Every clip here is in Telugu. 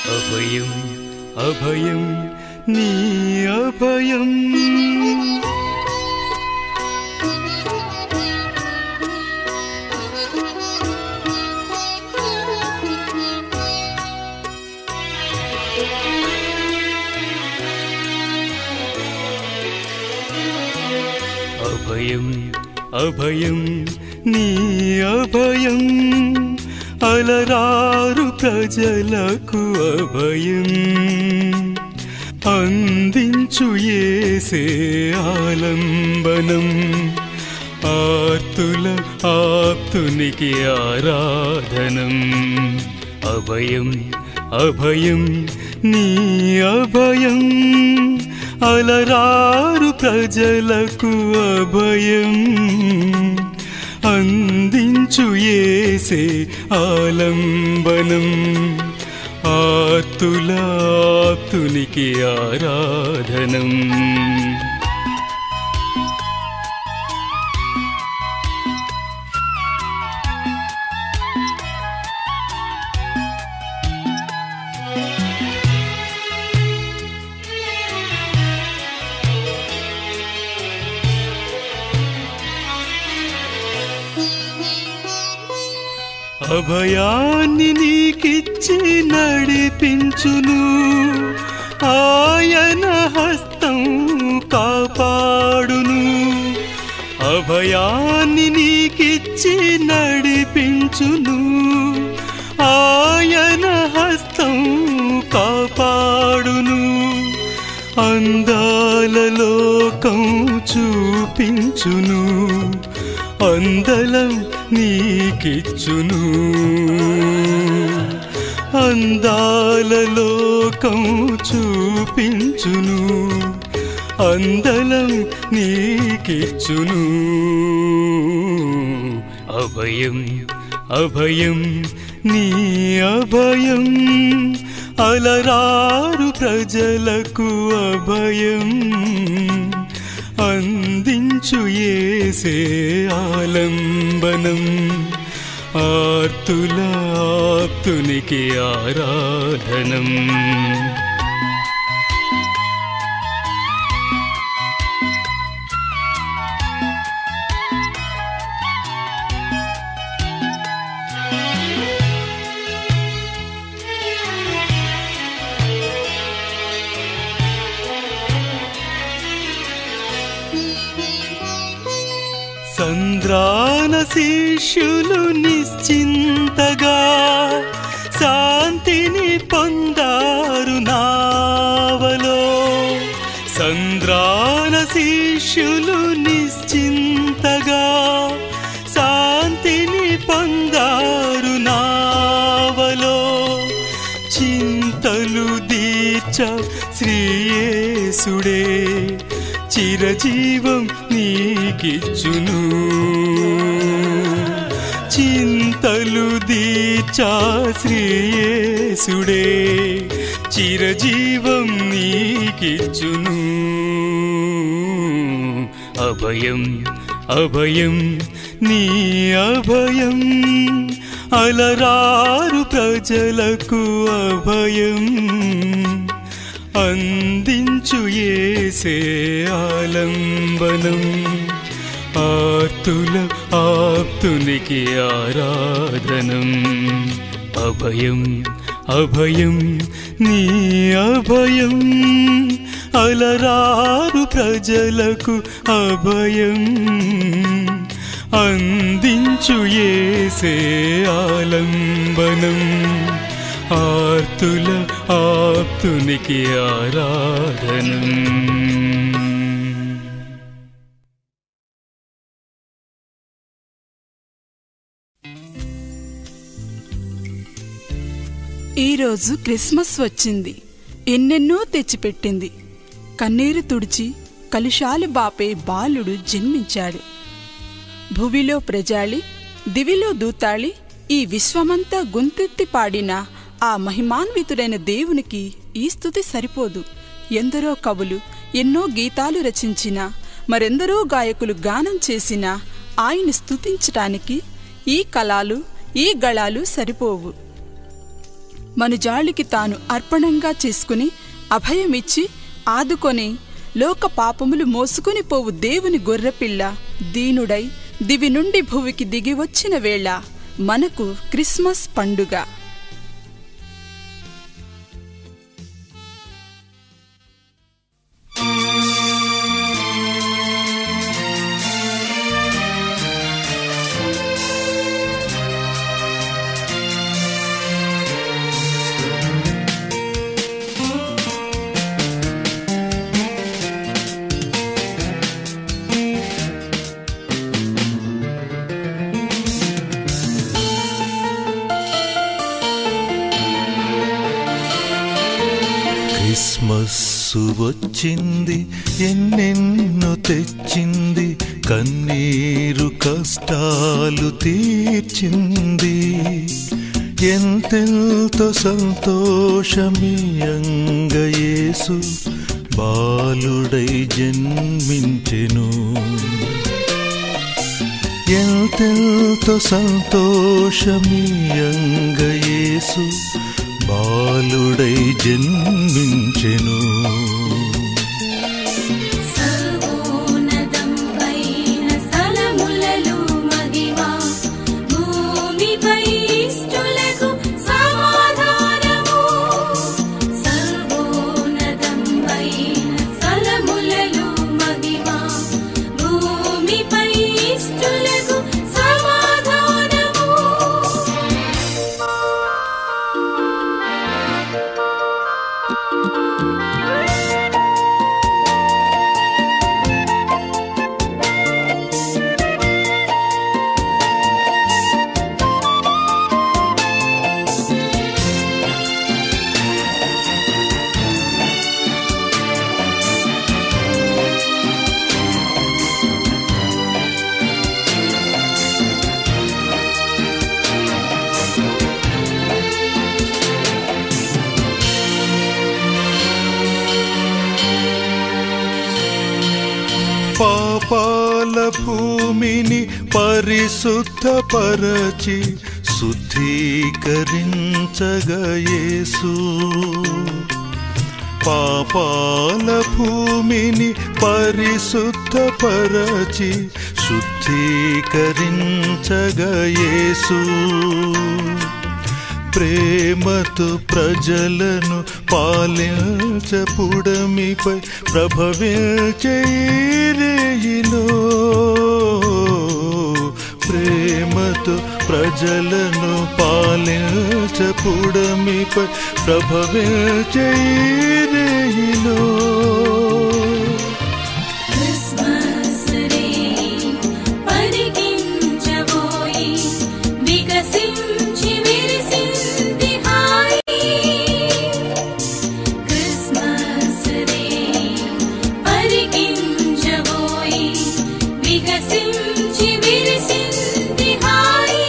అభయం అభయం నీ అభయం అభయం అభయం నీ అభయం అలరారు ప్రజలకు అభయం అందించు ఏసే ఆలంబనం ఆర్తుల ఆప్తునికి ఆరాధనం అభయం అభయం నీ అభయం అలరారు ప్రజలకు అభయం అందించు ఏసే ఆలంబనం ఆర్తుల ఆప్తునికి ఆరాధనం అభయాన్ని నీకిచ్చి నడిపించును ఆయన హస్తం కాపాడును అభయాన్ని నీకిచ్చి నడిపించును ఆయన హస్తం కాపాడును అందాల లోకం చూపించును అందలం నీకిచ్చును అందాల లోకం చూపించును అందలం నీకిచ్చును అభయం అభయం నీ అభయం అలరారు ప్రజలకు అభయం అందించు ఏసే ఆలంబనం ఆర్తుల ఆప్తునికి ఆరాధనం సంద్రాన శిష్యులు నిశ్చింతగా శాంతిని పొందారు నావలో సంద్రాన శిష్యులు నిశ్చింతగా శాంతిని పొందారు నావలో చింతలు దీర్చ శ్రీయేసుడే చిరజీవం నీకిచ్చును చింతలు దీర్చా శ్రీయేసుడే చిరజీవం నీకిచ్చును అభయం అభయం నీ అభయం అలరారు ప్రజలకు అభయం అందించు ఏసే ఆలంబనం ఆర్తుల ఆప్తునికి ఆరాధనం అభయం అభయం నీ అభయం అలరారు ప్రజలకు అభయం అందించు ఏసే ఆలంబనం ఆర్తుల ఆప్తునికి ఆరాధనం ఈరోజు క్రిస్మస్ వచ్చింది ఎన్నెన్నో తెచ్చిపెట్టింది కన్నీరు తుడిచి కలుషాలు బాపే బాలుడు జన్మించాడు భువిలో ప్రజాళి దివిలో దూతాళి ఈ విశ్వమంతా గొంతెత్తి పాడిన ఆ మహిమాన్వితుడైన దేవునికి ఈ స్థుతి సరిపోదు ఎందరో కవులు ఎన్నో గీతాలు రచించిన మరెందరో గాయకులు గానం చేసిన ఆయన్ని స్తుతించటానికి ఈ కళాలు ఈ గళాలు సరిపోవు మనుజాళికి తాను అర్పణంగా చేసుకుని అభయమిచ్చి ఆదుకొని లోక పాపములు మోసుకుని పోవు దేవుని గొర్రెపిల్ల దీనుడై దివి నుండి భువికి దిగి వచ్చిన వేళ మనకు క్రిస్మస్ పండుగ క్రిస్మస్సు వచ్చింది ఎన్నెన్నో తెచ్చింది కన్నీరు కష్టాలు తీర్చింది ఎంతెంతో సంతోషమీయంగయేసు బాలుడై జన్మించెను ఎంతెంతో సంతోషమీయంగయేసు బాలుడై జన్మించెను సర్వోన్నతం పైన స్థలములలో మహిమా భూమిపై ఇష్టులకు సమాధానము సర్వోన్నతం పైన స్థలములలో మహిమా భూమిపై ఇష్టులకు సమాధానము పాపాల భూమిని పరిశుద్ధపరచి శుద్ధీకరించగయేసు పాపాల భూమిని పరిశుద్ధపరచి శుద్ధీకరించగయేసు ప్రేమతో ప్రజలను పాలించపుడమిపై ప్రభవించేరేయిలో ప్రేమతో ప్రజలను పాలించపుడమిపై ప్రభవించేరేయిలో క్రిస్మస్ రే పరికించబోయి వికసించి విరిసింది హాయి క్రిస్మస్ రే పరికించబోయి వికసించి విరిసింది హాయి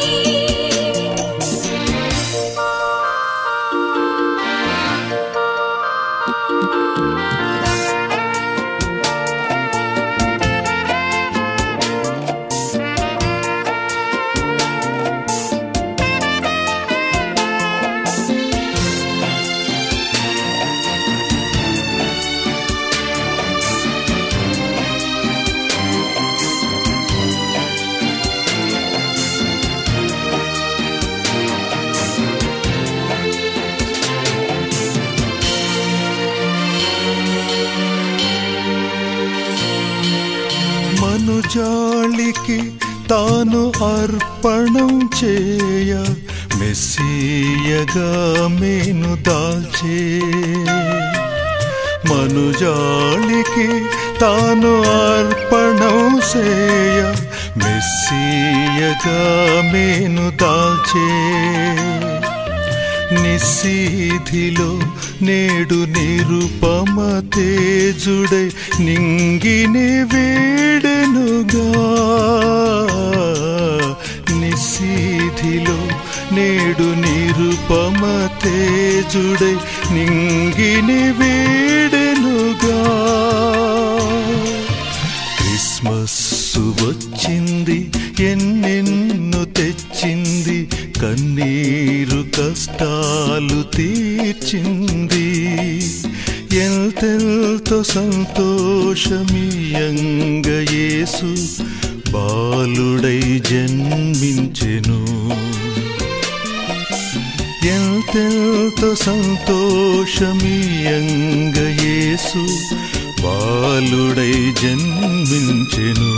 మనుజాళికి తాను అర్పణం చేయ మెస్సీయగా మేను దాల్చే మనుజాళికి తాను అర్పణం చేయ మెస్సీయగా మేను దాల్చే నిశీధిలో నేడు నిరుపమ తేజుడై నింగిని వేడెనుగా నిశీధిలో నేడు నిరుపమ తేజుడై నింగిని వేడెనుగా క్రిస్మస్ వచ్చింది ఎన్నెన్నో తెచ్చింది కన్నీరు కష్టాలు తీర్చింది ఎంతెంతో సంతోషమీయంగ యేసు బాలుడై జన్మించెను ఎంతెంతో సంతోషమీయంగ యేసు బాలుడై జన్మించెను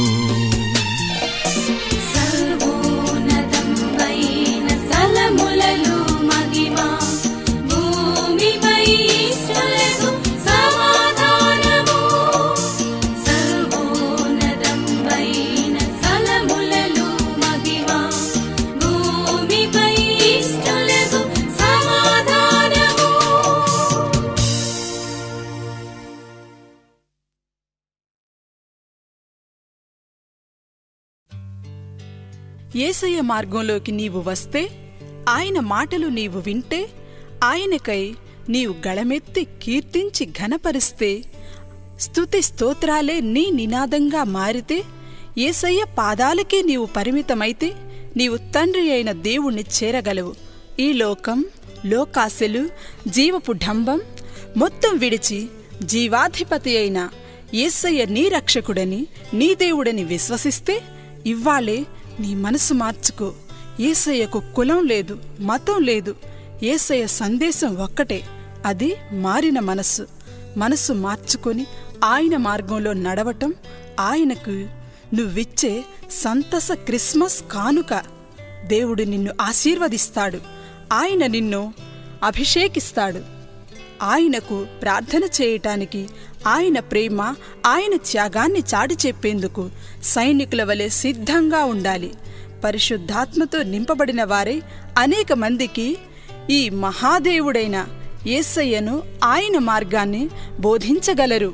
సర్వోన్నతం వైన స్థలములలో మహిమా భూమిపై ఈశ్వరులకు సమాధానము సర్వోన్నతం వైన స్థలములలో మహిమా భూమిపై ఈశ్వరులకు సమాధానము ఏసయ్య మార్గంలోకి నీవు వస్తే ఆయన మాటలు నీవు వింటే ఆయనకై నీవు గళమెత్తి కీర్తించి ఘనపరిస్తే స్తుతి స్తోత్రాలే నీ నినాదంగా మారితే ఏసయ్య పాదాలకే నీవు పరిమితమైతే నీవు తండ్రి అయిన దేవుణ్ణి చేరగలవు ఈ లోకం లోకాశలు జీవపు ఢంబం మొత్తం విడిచి జీవాధిపతి అయిన ఏసయ్య నీ రక్షకుడని నీ దేవుడని విశ్వసిస్తే ఇవ్వాలే నీ మనసు మార్చుకో ఏసయ్యకు కులం లేదు మతం లేదు ఏసయ్య సందేశం ఒక్కటే అది మారిన మనస్సు మనసు మార్చుకొని ఆయన మార్గంలో నడవటం ఆయనకు నువ్విచ్చే సంతస క్రిస్మస్ కానుక దేవుడు నిన్ను ఆశీర్వదిస్తాడు ఆయన నిన్ను అభిషేకిస్తాడు ఆయనకు ప్రార్థన చేయటానికి ఆయన ప్రేమ ఆయన త్యాగాన్ని చాటి చెప్పేందుకు సైనికుల వలె సిద్ధంగా ఉండాలి పరిశుద్ధాత్మతో నింపబడిన వారే అనేక మందికి ఈ మహాదేవుడైన యేసయ్యను ఆయన మార్గాన్ని బోధించగలరు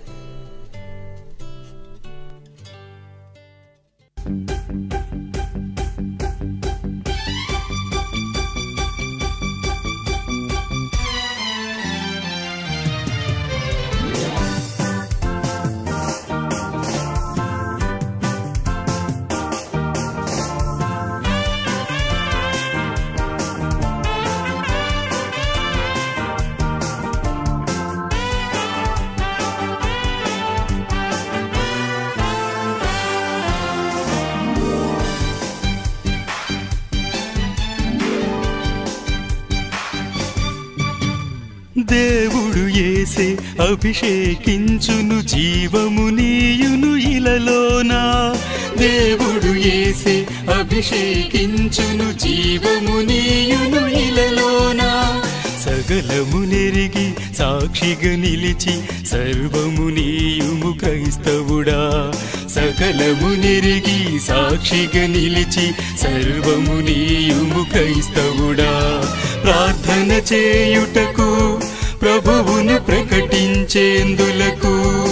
దేవుడు ఏసే అభిషేకించును జీవము నీయును ఇలలోనా దేవుడు ఏసే అభిషేకించును జీవము నీయును ఇలలోనా సగలము నెరిగి సాక్షిగా నిలిచి సర్వము నీయుము క్రైస్తవుడా సకలము నెరిగి సాక్షిగా నిలిచి సర్వము నీయుము క్రైస్తవుడా ప్రార్థన చేయుటకు ప్రభువును ప్రకటించేందులకు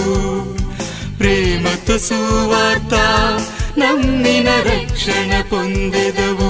ప్రేమతో సువార్త నమ్మిన రక్షణ పొందెదవు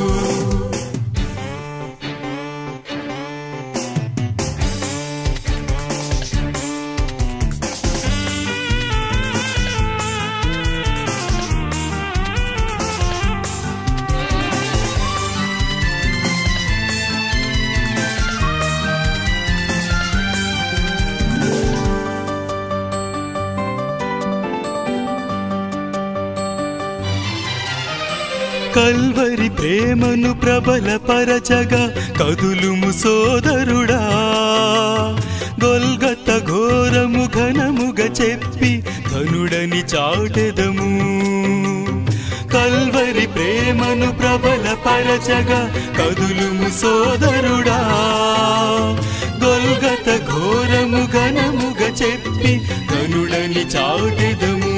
కల్వరి ప్రేమను ప్రబలపరచగా కదులుము సోదరుడా గొల్గత ఘోరము ఘనముగా చెప్పి ధనుడని చాటెదము కల్వరి ప్రేమను ప్రబలపరచగా కదులుము సోదరుడా గొల్గత ఘోరము ఘనముగా చెప్పి ధనుడని చాటెదము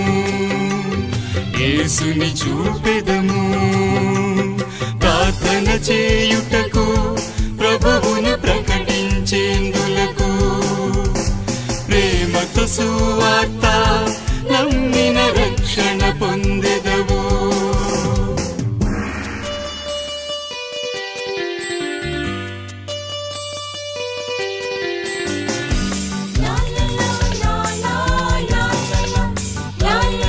యేసుని చూపెదము ప్రార్థన చేయుటకు ప్రభువును ప్రకటించేందులకు ప్రేమతో సువార్త నమ్మిన రక్షణ పొందెదవు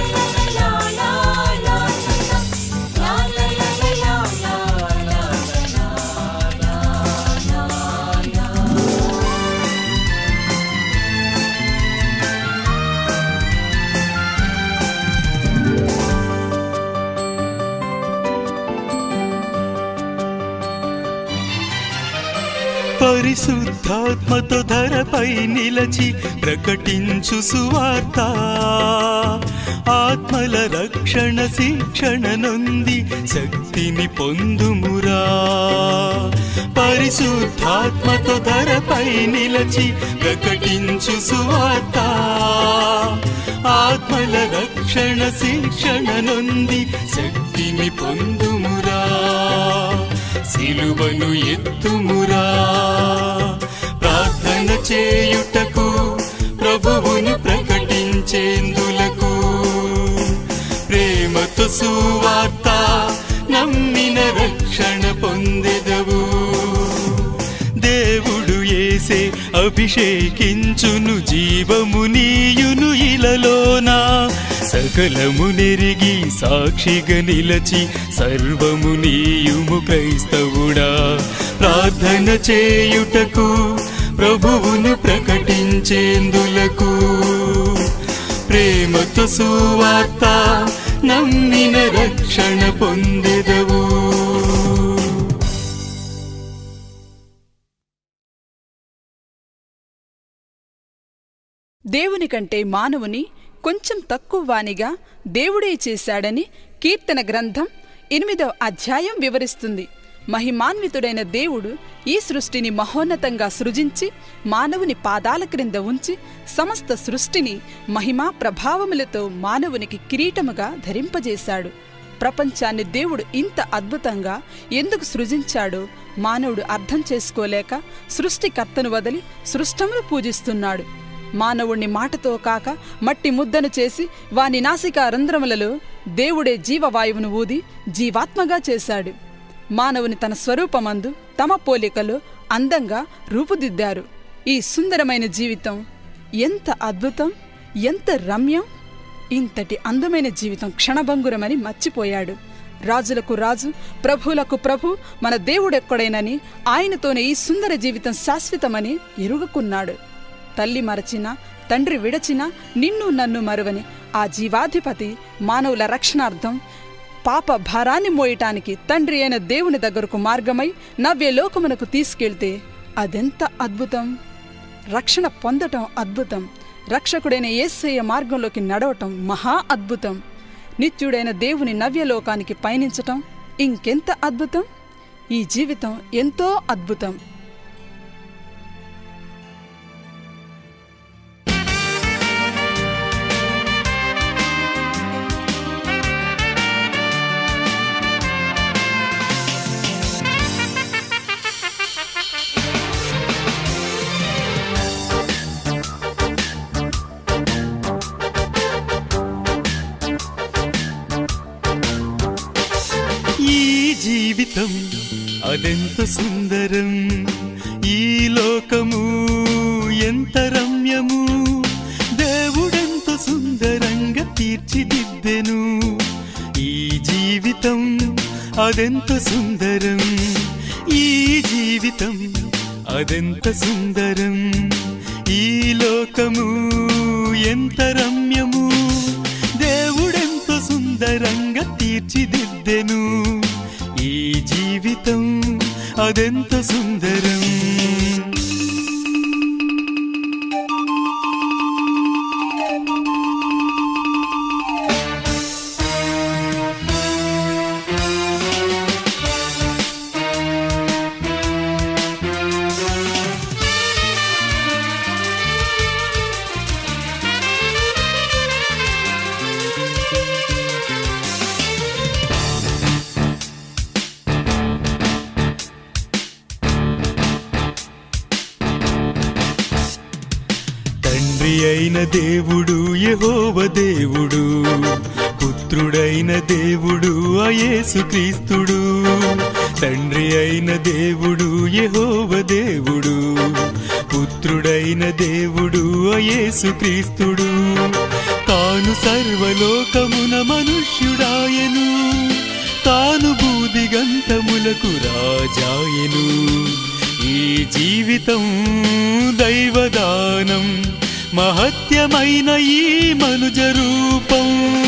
La la la la la la la la la la la la la la la la la పరిశుద్ధాత్మతో ధరపై నిలచి ప్రకటించు సువార్త ఆత్మల రక్షణ శిక్షణ నొంది శక్తిని పొందుమురా పరిశుద్ధాత్మతో ధరపై నిలచి ప్రకటించు సువార్త ఆత్మల రక్షణ శిక్షణ నొంది శక్తిని పొందుమురా సిలువను ఎత్తుమురా ప్రార్థన చేయుటకు ప్రభువును ప్రకటించేందులకు ప్రేమతో సువార్త నమ్మిన రక్షణ పొందెదవు దేవుడు ఏసే అభిషేకించును జీవము నీయును ఇలలోనా సకలము నెరిగి సాక్షిగా నిలచి సర్వము నీయుము క్రైస్తవుడా ప్రార్థన చేయుటకు ప్రభువును ప్రకటించేందులకు ప్రేమతో సువార్త నమ్మిన రక్షణ పొందెదవు దేవుని కంటే మానవుని కొంచెం తక్కువ వానిగా దేవుడే చేశాడని కీర్తన గ్రంథం ఎనిమిదవ అధ్యాయం వివరిస్తుంది మహిమాన్వితుడైన దేవుడు ఈ సృష్టిని మహోన్నతంగా సృజించి మానవుని పాదాల క్రింద ఉంచి సమస్త సృష్టిని మహిమా ప్రభావములతో మానవునికి కిరీటముగా ధరింపజేశాడు ప్రపంచాన్ని దేవుడు ఇంత అద్భుతంగా ఎందుకు సృజించాడో మానవుడు అర్థం చేసుకోలేక సృష్టికర్తను వదిలి సృష్టమును పూజిస్తున్నాడు మానవుణ్ణి మాటతో కాక మట్టి ముద్దను చేసి వాని నాసికా రంధ్రములలో దేవుడే జీవవాయువును ఊది జీవాత్మగా చేశాడు మానవుని తన స్వరూపమందు తమ పోలికలో అందంగా రూపుదిద్దారు ఈ సుందరమైన జీవితం ఎంత అద్భుతం ఎంత రమ్యం ఇంతటి అందమైన జీవితం క్షణభంగురమని మర్చిపోయాడు రాజులకు రాజు ప్రభువులకు ప్రభు మన దేవుడెక్కడేనని ఆయనతోనే ఈ సుందర జీవితం శాశ్వతమని ఎరుగుకున్నాడు తల్లి మరచిన తండ్రి విడచిన నిన్ను నన్ను మరువని ఆ జీవాధిపతి మానవుల రక్షణార్థం పాప భారాన్ని మోయటానికి తండ్రి అయిన దేవుని దగ్గరకు మార్గమై నవ్య లోకమునకు తీసుకెళ్తే అదెంత అద్భుతం రక్షణ పొందటం అద్భుతం రక్షకుడైన యేసయ్య మార్గంలోకి నడవటం మహా అద్భుతం నిత్యుడైన దేవుని నవ్యలోకానికి పయనించటం ఇంకెంత అద్భుతం ఈ జీవితం ఎంతో అద్భుతం ఈ జీవితం అదెంత సుందరం ఈ లోకము ఎంత రమ్యము దేవుడెంత సుందరంగా తీర్చిదిద్దెను ఈ జీవితం అదెంత సుందరం ఈ జీవితం అదెంత సుందరం ఈ లోకము ఎంత రమ్యము దేవుడెంత సుందరంగా తీర్చిదిద్దెను ఈ జీవితం అదెంత సుందరం తండ్రి అయిన దేవుడు యెహోవ దేవుడు పుత్రుడైన దేవుడు అయేసు క్రీస్తుడు తండ్రి అయిన దేవుడు యెహోవ దేవుడు పుత్రుడైన దేవుడు అయేసు క్రీస్తుడు తాను సర్వలోకమున మనుష్యుడాయను తాను బూదిగంతములకు రాజాయను ఈ జీవితం దైవదానం మహత్యమైన ఈ మనుజ రూపం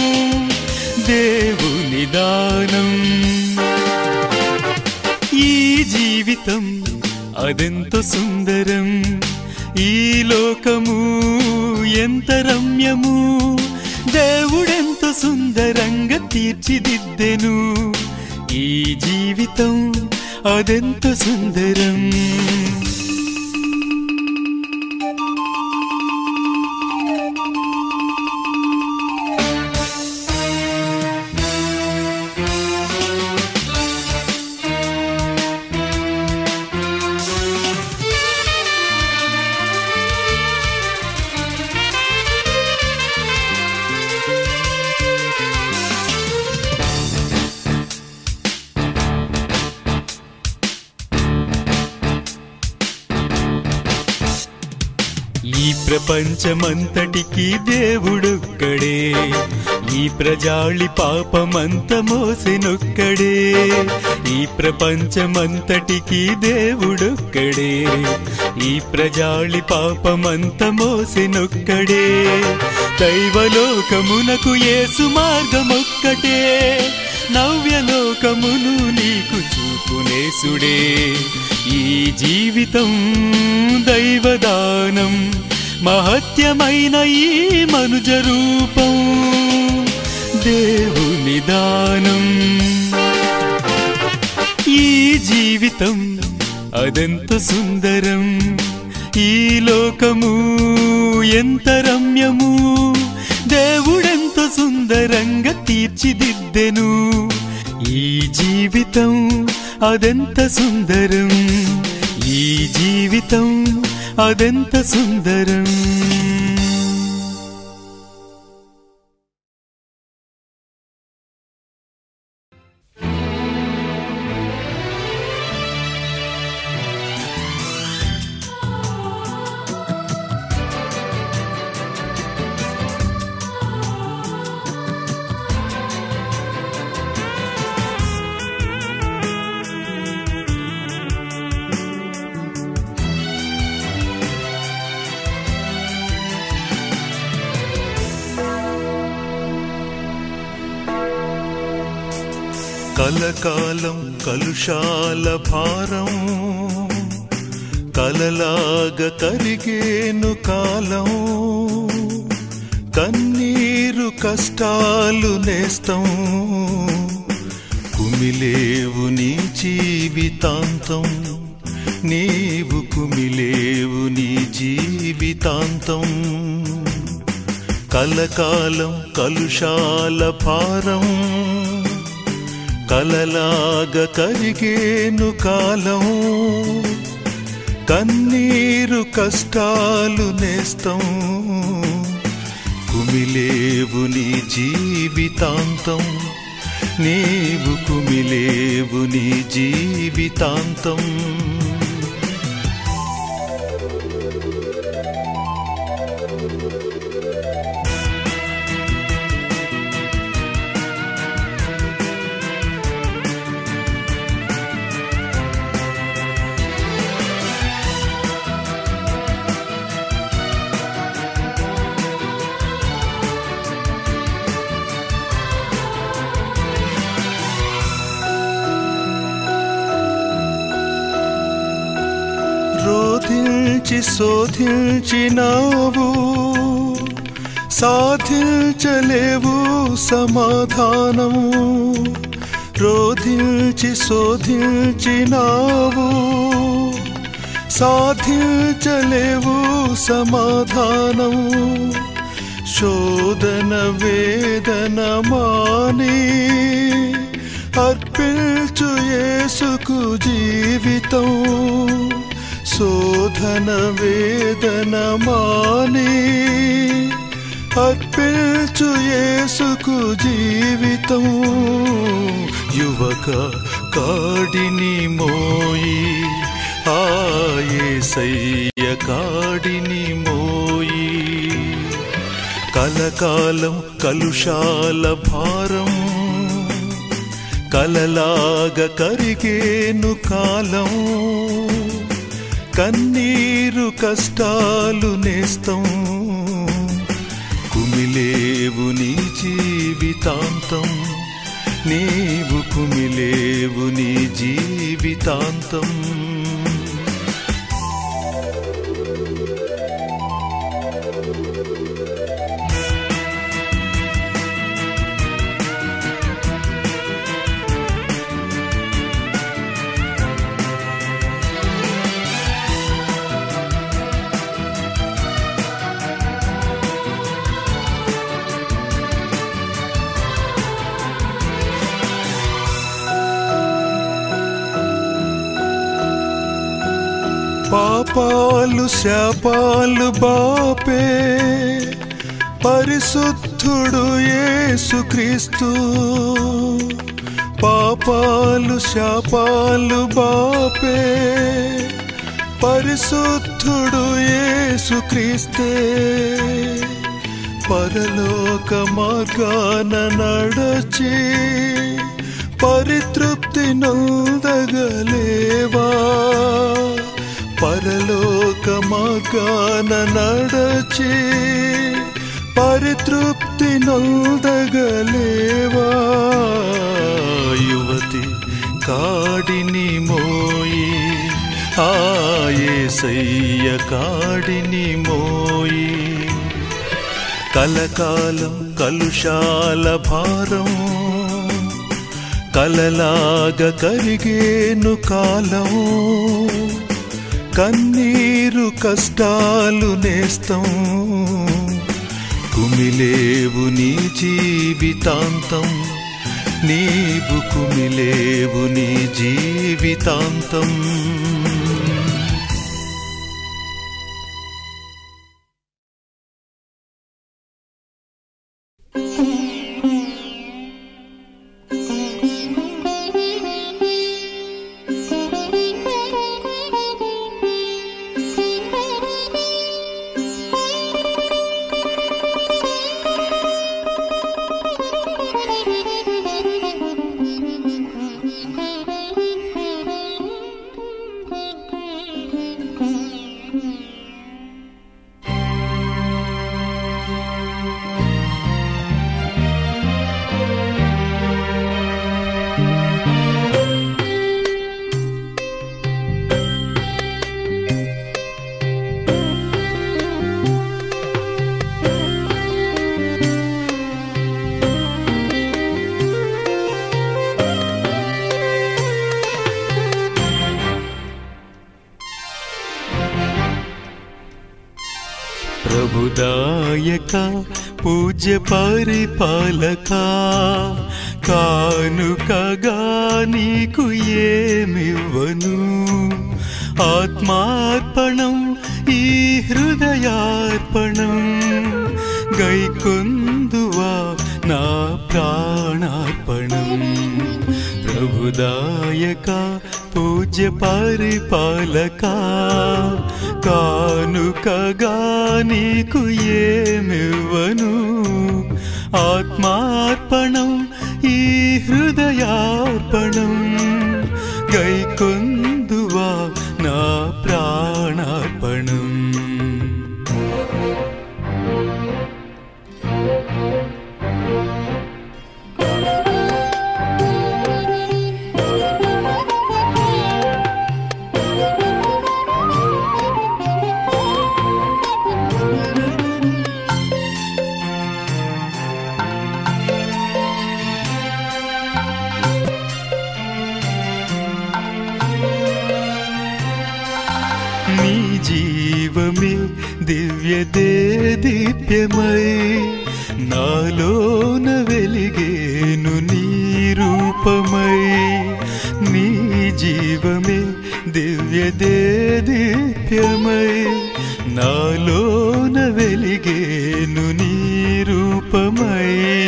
దేవుని దానం ఈ జీవితం అదెంత సుందరం ఈ లోకము ఎంత రమ్యము దేవుడెంత సుందరంగా తీర్చిదిద్దెను ఈ జీవితం అదెంత సుందరం ఈ ప్రపంచమంతటికి దేవుడొక్కడే ఈ ప్రజాళి పాపమంత మోసెనొక్కడే ఈ ప్రపంచమంతటికి దేవుడొక్కడే ఈ ప్రజాళి పాపమంత మోసెనొక్కడే దైవలోకమునకు యేసు మార్గమొక్కటే నవ్యలోకమును నీకు చూపునేసుడే ఈ జీవితం దైవదానం మహత్యమైన ఈ మనుజ రూపం దేవుని దానం ఈ జీవితం అదెంత సుందరం ఈ లోకము ఎంత రమ్యము దేవుడెంత సుందరంగా తీర్చిదిద్దెను ఈ జీవితం అదెంత సుందరం ఈ జీవితం అదెంత సుందరం కలకాలం కలుషాల భారం కలలాగ కరిగేను కాలం కన్నీరు కష్టాలు నేస్తం కుమిలేవు నీ జీవితాంతం నీవు కుమిలేవు నీ జీవితాంతం కలకాలం కలుషాల భారం కలలాగ కరిగేను కాలం కన్నీరు కష్టాలు నేస్తం కుమిలేవు నీ జీవితాంతం నీవు కుమిలేవు నీ జీవితాంతం రోధించి శోధించినావు సాధించలేవు సమాధానం రోధించి శోధించినావు సాధించలేవు సమాధానం శోధన వేదన మాని అర్పించు యేసుకు జీవితం శోధన వేదన మాని అర్పించు యేసుకు జీవితం యువక కాడిని మోయి ఆయేసయ్య కాడిని మోయి కలకాలం కలుషాల భారం కలలాగ కరిగేను కాలం కన్నీరు కష్టాలు నేస్తం కుమిలేవు నీ జీవితాంతం నీవు కుమిలేవు నీ జీవితాంతం పాపాలు శాపాలు బాపే పరిశుద్ధుడు యేసుక్రీస్తు పాపాలు శాపాలు బాపే పరిశుద్ధుడు యేసుక్రీస్తే పరలోక మార్గాన నడచి పరితృప్తి నొందగలేవా పరలోక మార్గాన నడచి పరితృప్తి నొందగలేవా యువతి కాడిని మోయి ఆయేసయ్య కాడిని మోయి కలకాలం కలుషాల భారం కలలాగ కరిగేను కాలం కన్నీరు కష్టాలు నేస్తం కుమిలేవు నీ జీవితాంతం నీవు కుమిలేవు నీ జీవితాంతం ప్రభుదాయక పూజ్య పరిపాలక కానుకగా నీకు ఏమివ్వను ఆత్మార్పణం ఈ హృదయార్పణం గైకొందువా నా ప్రాణార్పణం ప్రభుదాయక పూజ్య పరిపాలక కానుకగా నీకు ఏమివ్వను ఆత్మార్పణం ఈ హృదయార్పణం గైకొందువా నా ప్రాణార్పణం నీ జీవమే దివ్య దీప్యమై నాలోన వెలిగేను నీ రూపమై నీ జీవమే దివ్య దీప్యమై నాలోన వెలిగేను నీ రూపమై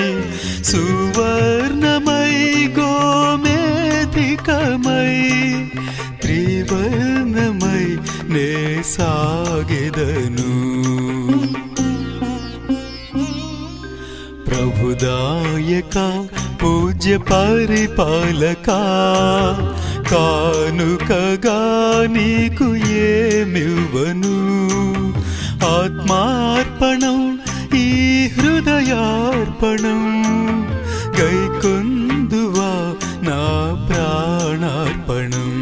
సువర్ణమై గోమేధికమై త్రివర్ణమై నే సాగెదను ప్రభుదాయక పూజ్య పరిపాలక కానుకగా నీకు ఏమివ్వను ఆత్మార్పణం ఈ హృదయార్పణం గైకొందువా నా ప్రాణార్పణం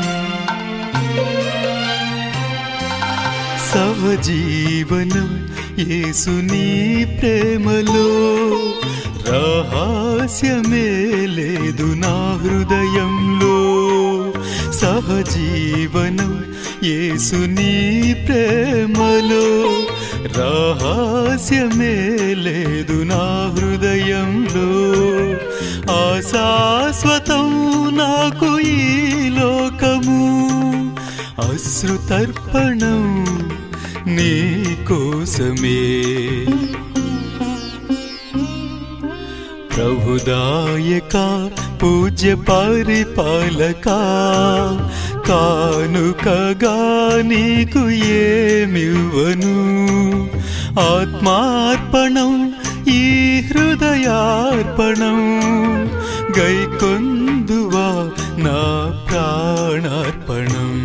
సవజీవనం యేసుని ప్రేమలో రహస్యమే లేదు నా హృదయంలో సహజీవనం యేసుని ప్రేమలో రహస్యమే లేదు నా హృదయంలో ఆ శాశ్వతం నాకు ఈ లోకము అశ్రుతర్పణం నీ కోసమే ప్రభుదాయక పూజ్య పరిపాలక కానుకగా నీకు ఏమివ్వను ఆత్మార్పణం ఈ హృదయార్పణం గైకొందువా నా ప్రాణార్పణం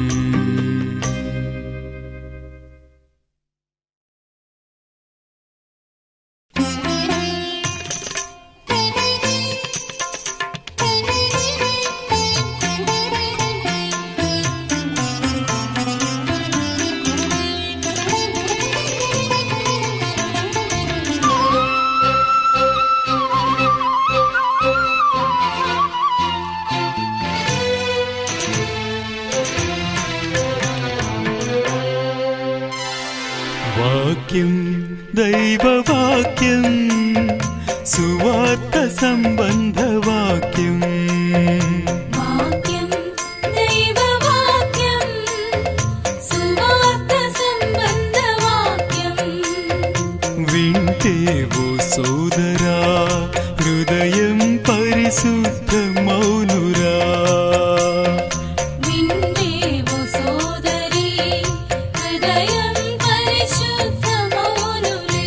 వాక్యం దైవవాక్యం సువార్త సంబంధ వాక్యం వాక్యం దైవవాక్యం సువార్త సంబంధ వాక్యం వింటే ఓ సోదరా హృదయం పరిశుద్ధమౌనురా విందేవో సోదరి హృదయం పరిశుద్ధమౌనులే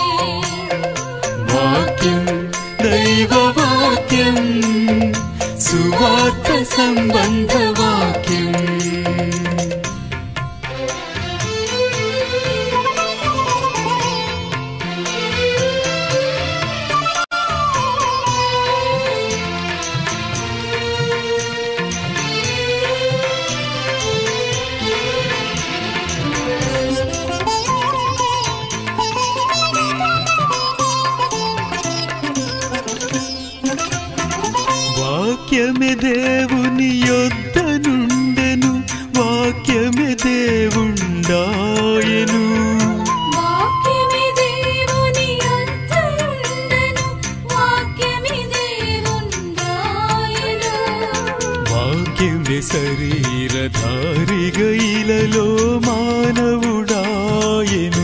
వాక్యం దైవవాక్యం సువార్త సంబంధ వాక్యం వాక్యమే దేవుని యొద్ద నుండెను వాక్యమే దేవుండాయను వాక్యమి దేవుని అంతరుండెను వాక్యమి దేవుండాయను వాక్యమే శరీరధారిగా ఇలలో మానవుడాయను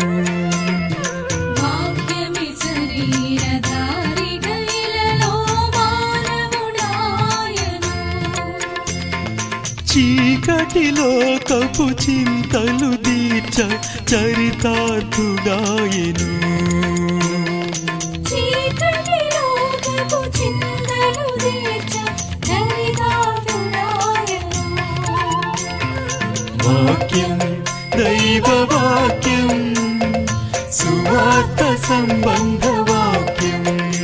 వాక్యమి శరీరధారిగా ఇలలో మానవుడాయను చీకటిలో కపు చింతలు దీర్చ చరితార్థుడాయను చీకటిలో కపు చింతలు తీర్చ దరిదాపుడాయను వాక్యం దైవ వాక్యం సువార్త సంబంధ వాక్యం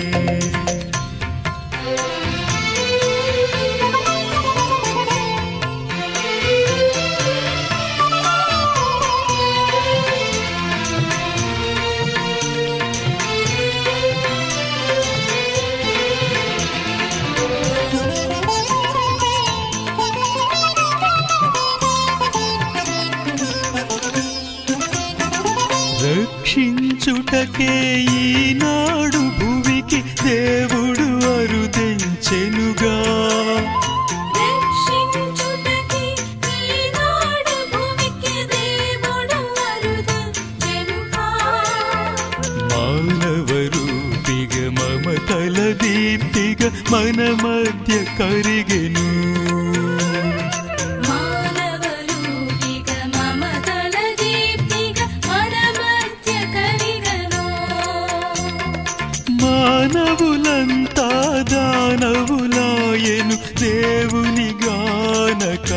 రక్షించుటకే ఈనాడు భువికి దేవుడు అరుదెంచెనుగా రక్షించుటకి ఈనాడు భూమికి దేవుడు అరుదెనుగా. మానవ రూపిగ మమతల దీప్తిగ మన మధ్య కరిగెను మానవ రూపిక మమతల దీప్తిక మన మధ్య కలిగను. మానవులంతా దానవులాయను దేవుని గానక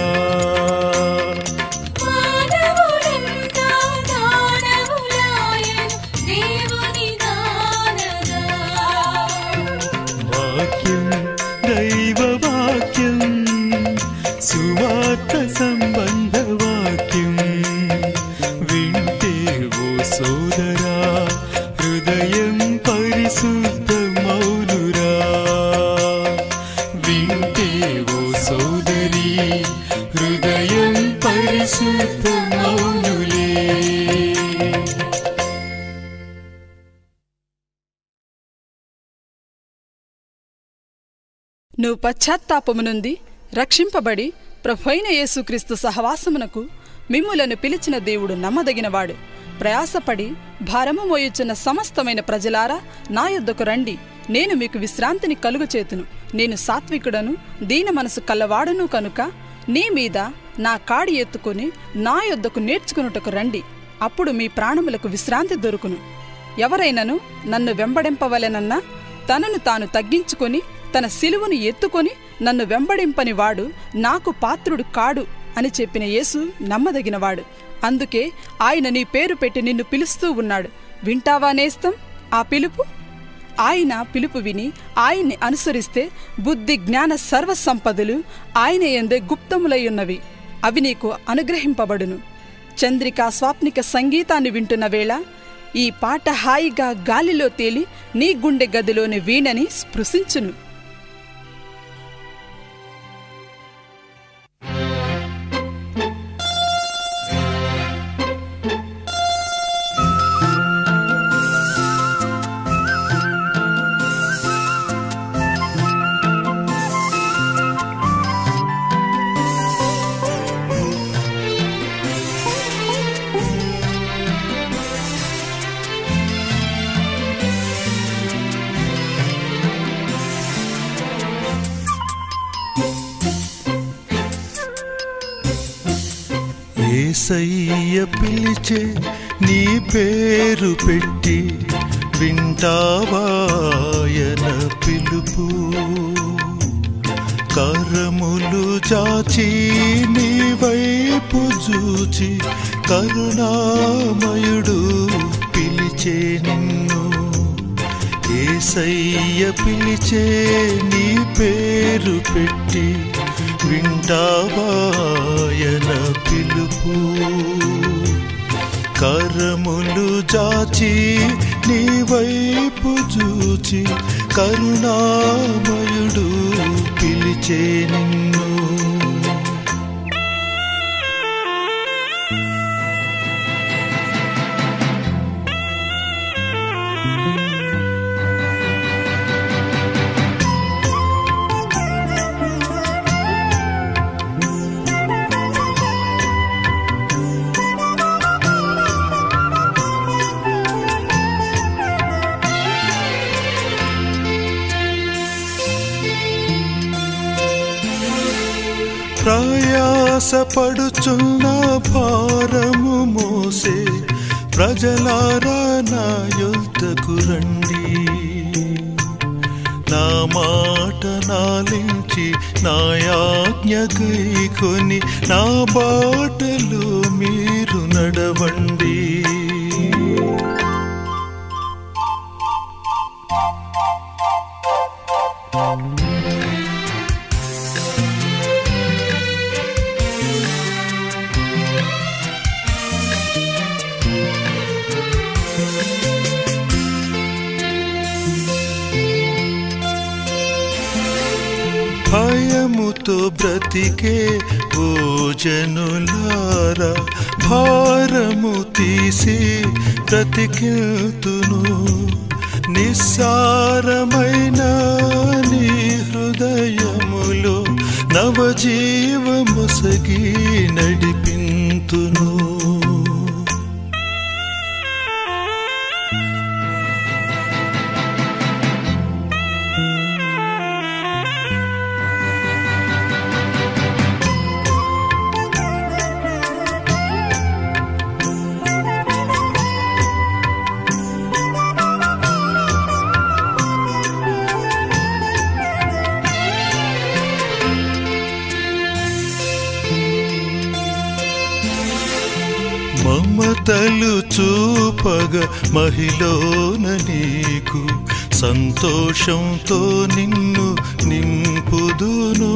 మానవులంతా దానవులాయను దేవుని గానగా. వాక్యం దైవ వాక్యం సువార్త సంబంధ వాక్యం వింటే ఓ సోదరా పరిశుద్ధ మౌనురా వింటే ఓ సోదరి హృదయం పరిశుద్ధ మౌనులే నువ్వు పశ్చాత్తాపము నుండి రక్షింపబడి ప్రభైన యేసుక్రీస్తు సహవాసమునకు మిమ్ములను పిలిచిన దేవుడు నమ్మదగినవాడు ప్రయాసపడి భారము మోయుచున్న సమస్తమైన ప్రజలారా నా యొద్దకు రండి నేను మీకు విశ్రాంతిని కలుగు చేతును నేను సాత్వికుడను దీన మనసు కల్లవాడును కనుక నీ మీద నా కాడి ఎత్తుకొని నా యొద్దకు నేర్చుకునుటకు రండి అప్పుడు మీ ప్రాణములకు విశ్రాంతి దొరుకును ఎవరైనను నన్ను వెంబడింపవలెనన్నా తనను తాను తగ్గించుకొని తన సిలువను ఎత్తుకొని నన్ను వెంబడింపని వాడు నాకు పాత్రుడు కాడు అని చెప్పిన యేసు నమ్మదగినవాడు అందుకే ఆయన నీ పేరు పెట్టి నిన్ను పిలుస్తూ ఉన్నాడు వింటావా నేస్తం ఆ పిలుపు ఆయన పిలుపు విని ఆయన్ని అనుసరిస్తే బుద్ధి జ్ఞాన సర్వ సంపదలు ఆయన ఎందే గుప్తములయ్యున్నవి అవి నీకు అనుగ్రహింపబడును చంద్రిక స్వాప్నిక సంగీతాన్ని వింటున్న వేళ ఈ పాట హాయిగా గాలిలో తేలి నీ గుండె గదిలోని వీణని స్పృశించును ఏసయ్య పిలిచే నీ పేరు పెట్టి వింటావాయన పిలుపు కరములు చాచి నీ వైపు చూచి కరుణామయుడు పిలిచే నిన్ను ఏసయ్య పిలిచే నీ పేరు పెట్టి వింటావాయన పిలుపు కరములు జాచి నీ వైపు చూచి కరుణామయుడు పిలిచే నిన్ను ప్రయాసపడుచున్న భారము మోసే ప్రజలారా నా యొద్దకు రండి నా మాట నాలించి నా యాజ్ఞ కొని నా బాటలో మీరు నడవండి భయముతో బ్రతికే ఓ జనులారా భారము తీసి బ్రతికెళ్తును నిస్సారమైన నీ హృదయములో నవజీవముసగి నడిపింతును మమతలు చూపగ మహిళన నీకు సంతోషంతో నిన్ను నింపుదును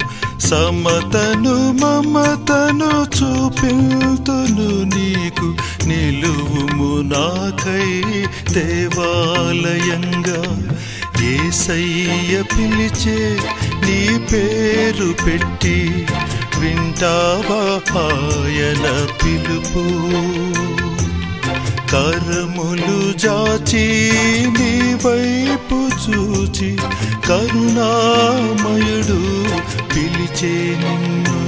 సమతను మమతను చూపిల్తును నీకు నిలువుము నాకై దేవాలయంగా ఏసయ్య పిలిచే నీ పేరు పెట్టి వింటావా ఆయన పిలుపు కరములు జాచి నీ వైపు చూచి కరుణామయుడు పిలిచే నిన్ను